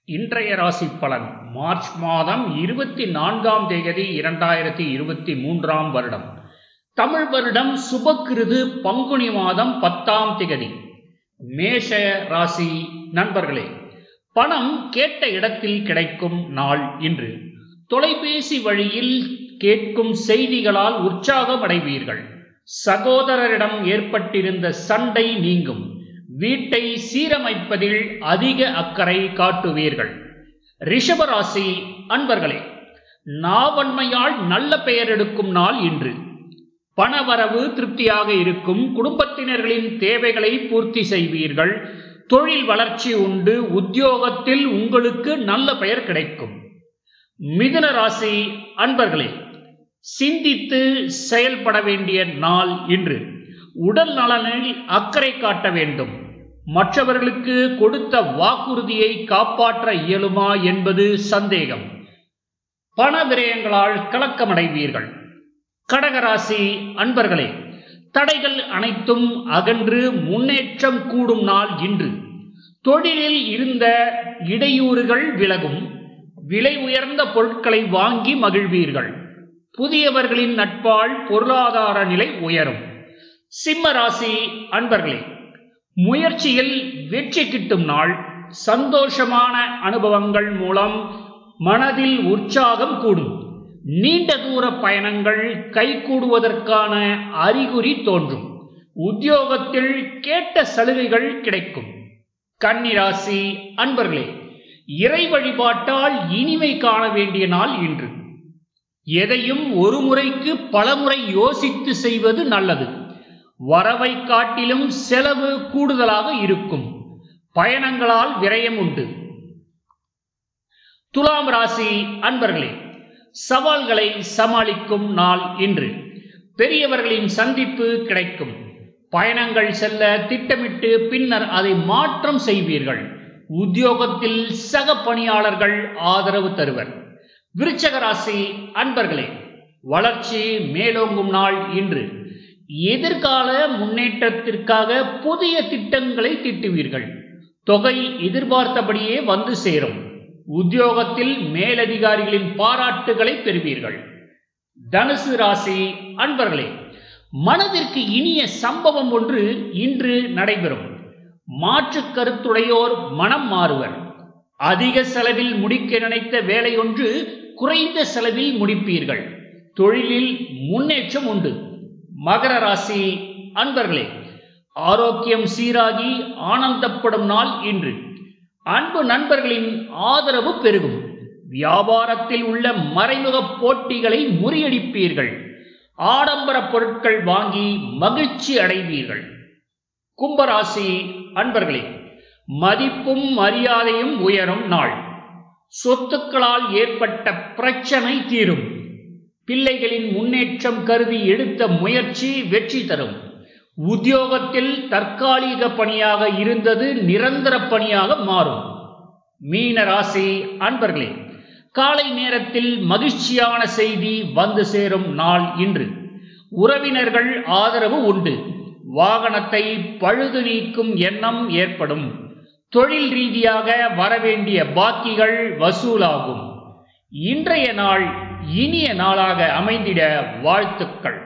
இன்றைய ராசி பலன் மார்ச் மாதம் இருபத்தி நான்காம் தேதி இரண்டாயிரத்தி இருபத்தி மூன்றாம் வருடம் தமிழ் வருடம் சுபக்கிருது பங்குனி மாதம் பத்தாம் திகதி மேஷ ராசி நண்பர்களே பணம் கேட்ட இடத்தில் கிடைக்கும் நாள் இன்று தொலைபேசி வழியில் கேட்கும் செய்திகளால் உற்சாகம் அடைவீர்கள் சகோதரரிடம் ஏற்பட்டிருந்த சண்டை நீங்கும் வீட்டை சீரமைப்பதில் அதிக அக்கறை காட்டுவீர்கள் ரிஷபராசி அன்பர்களே நாவன்மையால் நல்ல பெயர் எடுக்கும் நாள் இன்று பணவரவு திருப்தியாக இருக்கும் குடும்பத்தினர்களின் தேவைகளை பூர்த்தி செய்வீர்கள் தொழில் வளர்ச்சி உண்டு உத்தியோகத்தில் உங்களுக்கு நல்ல பெயர் கிடைக்கும் மிதுன ராசி அன்பர்களே சிந்தித்து செயல்பட வேண்டிய நாள் இன்று உடல் நலனில் அக்கறை காட்ட வேண்டும் மற்றவர்களுக்கு கொடுத்த வாக்குறுதியை காப்பாற்ற இயலுமா என்பது சந்தேகம் பண விரயங்களால் கலக்கமடைவீர்கள் கடகராசி அன்பர்களே தடைகள் அனைத்தும் அகன்று முன்னேற்றம் கூடும் நாள் இன்று தொழிலில் இருந்த இடையூறுகள் விலகும் விலை உயர்ந்த பொருட்களை வாங்கி மகிழ்வீர்கள் புதியவர்களின் நட்பால் பொருளாதார நிலை உயரும் சிம்ம ராசி அன்பர்களே முயற்சியில் வெற்றி கிட்டும் நாள் சந்தோஷமான அனுபவங்கள் மூலம் மனதில் உற்சாகம் கூடும் நீண்ட தூர பயணங்கள் கைகூடுவதற்கான அறிகுறி தோன்றும் உத்தியோகத்தில் கேட்ட சலுகைகள் கிடைக்கும் கன்னிராசி அன்பர்களே இறை வழிபாட்டால் இனிமை காண வேண்டிய நாள் இன்று எதையும் ஒரு முறைக்கு பலமுறை யோசித்து செய்வது நல்லது வரவை காட்டிலும் செலவு கூடுதலாக இருக்கும் பயணங்களால் விரயம் உண்டு துலாம் ராசி அன்பர்களே சவால்களை சமாளிக்கும் நாள் இன்று பெரியவர்களின் சந்திப்பு கிடைக்கும் பயணங்கள் செல்ல திட்டமிட்டு பின்னர் அதை மாற்றம் செய்வீர்கள் உத்தியோகத்தில் சக பணியாளர்கள் ஆதரவு தருவர் விருச்சக ராசி அன்பர்களே வளர்ச்சி மேலோங்கும் நாள் இன்று எதிர்கால முன்னேற்றத்திற்காக புதிய திட்டங்களை திட்டுவீர்கள் தொகை எதிர்பார்த்தபடியே வந்து சேரும் உத்தியோகத்தில் மேலதிகாரிகளின் பாராட்டுகளை பெறுவீர்கள் தனுசு ராசி அன்பர்களே மனதிற்கு இனிய சம்பவம் ஒன்று இன்று நடைபெறும் மாற்று கருத்துடையோர் மனம் மாறுவர் அதிக செலவில் முடிக்க நினைத்த வேலை ஒன்று குறைந்த செலவில் முடிப்பீர்கள் தொழிலில் முன்னேற்றம் உண்டு மகர ராசி அன்பர்களே ஆரோக்கியம் சீராகி ஆனந்தப்படும் நாள் இன்று அன்பு நண்பர்களின் ஆதரவு பெருகும் வியாபாரத்தில் உள்ள மறைமுக போட்டிகளை முறியடிப்பீர்கள் ஆடம்பர பொருட்கள் வாங்கி மகிழ்ச்சி அடைவீர்கள் கும்பராசி அன்பர்களே மதிப்பும் மரியாதையும் உயரும் நாள் சொத்துக்களால் ஏற்பட்ட பிரச்சனை தீரும் பிள்ளைகளின் முன்னேற்றம் கருதி எடுத்த முயற்சி வெற்றி தரும் உத்தியோகத்தில் தற்காலிக பணியாக இருந்தது நிரந்தர பணியாக மாறும் மீன ராசி அன்பர்களே காலை நேரத்தில் மகிழ்ச்சியான செய்தி வந்து சேரும் நாள் இன்று உறவினர்கள் ஆதரவு உண்டு வாகனத்தை பழுது நீக்கும் எண்ணம் ஏற்படும் தொழில் ரீதியாக வரவேண்டிய பாக்கிகள் வசூலாகும் இன்றைய நாள் இனிய நாளாக அமைந்திட வாழ்த்துக்கள்